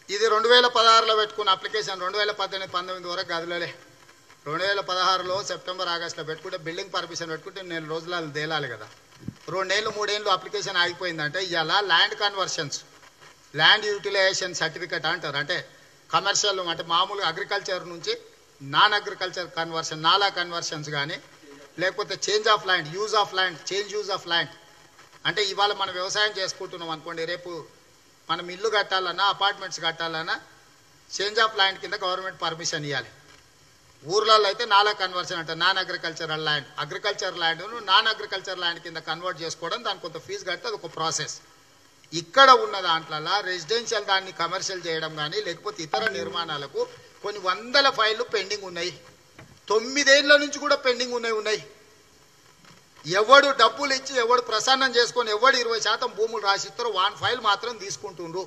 ఇది రెండు వేల పదహారులో పెట్టుకున్న అప్లికేషన్ రెండు వేల పద్దెనిమిది పంతొమ్మిది వరకు గదిలోలే రెండు వేల పదహారులో సెప్టెంబర్ ఆగస్టులో పెట్టుకుంటే బిల్డింగ్ పర్మిషన్ పెట్టుకుంటే నేను రోజులు తేలాలి కదా రెండేళ్ళు మూడేళ్ళు అప్లికేషన్ ఆగిపోయిందంటే ఇలా land conversions land utilization certificate అంటారు అంటే కమర్షియల్ అంటే మామూలుగా అగ్రికల్చర్ నుంచి non agriculture conversion NALA conversions కానీ లేకపోతే change of land use of land change use of land అంటే ఇవాళ మనం వ్యవసాయం చేసుకుంటున్నాం అనుకోండి రేపు మనం ఇల్లు కట్టాలన్నా అపార్ట్మెంట్స్ కట్టాలన్నా చేంజ్ ఆఫ్ ల్యాండ్ కింద గవర్నమెంట్ పర్మిషన్ ఇవ్వాలి ఊర్లలో అయితే నాలా కన్వర్షన్ అంటే non agricultural land agriculture land non agriculture land కింద కన్వర్ట్ చేసుకోవడం దానికి కొంత ఫీజు కడితే అది ఒక ప్రాసెస్ ఇక్కడ ఉన్న దాంట్లో రెసిడెన్షియల్ దాన్ని కమర్షియల్ చేయడం కానీ లేకపోతే ఇతర నిర్మాణాలకు కొన్ని వందల ఫైళ్ళు పెండింగ్ ఉన్నాయి తొమ్మిదేళ్ల నుంచి కూడా పెండింగ్ ఉన్నాయి ఉన్నాయి ఎవడు డబ్బులు ఇచ్చి ఎవడు ప్రసన్నం చేసుకొని ఎవడు ఇరవై శాతం భూములు రాసిస్తారో వాన్ ఫైల్ మాత్రం తీసుకుంటుండ్రు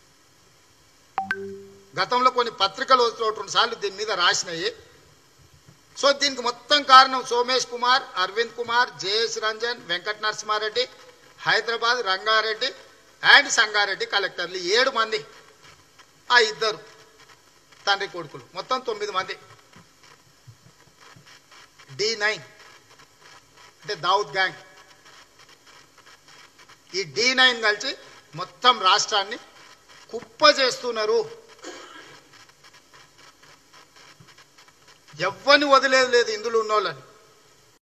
గతంలో కొన్ని పత్రికలు ఒకటి రెండు సార్లు దీని మీద రాసినాయి సో దీనికి మొత్తం కారణం సోమేష్ కుమార్ అరవింద్ కుమార్ జేఎస్ రంజన్ వెంకట నరసింహారెడ్డి హైదరాబాద్ రంగారెడ్డి అండ్ సంగారెడ్డి కలెక్టర్లు ఏడు మంది ఆ ఇద్దరు తండ్రి కొడుకులు మొత్తం తొమ్మిది మంది డి నైన్ అంటే దావుద్ గ్యాంగ్ ఈ డి నైన్ కలిసి మొత్తం రాష్ట్రాన్ని కుప్ప చేస్తున్నారు ఎవ్వని వదిలేదు లేదు ఇందులో ఉన్నోళ్ళని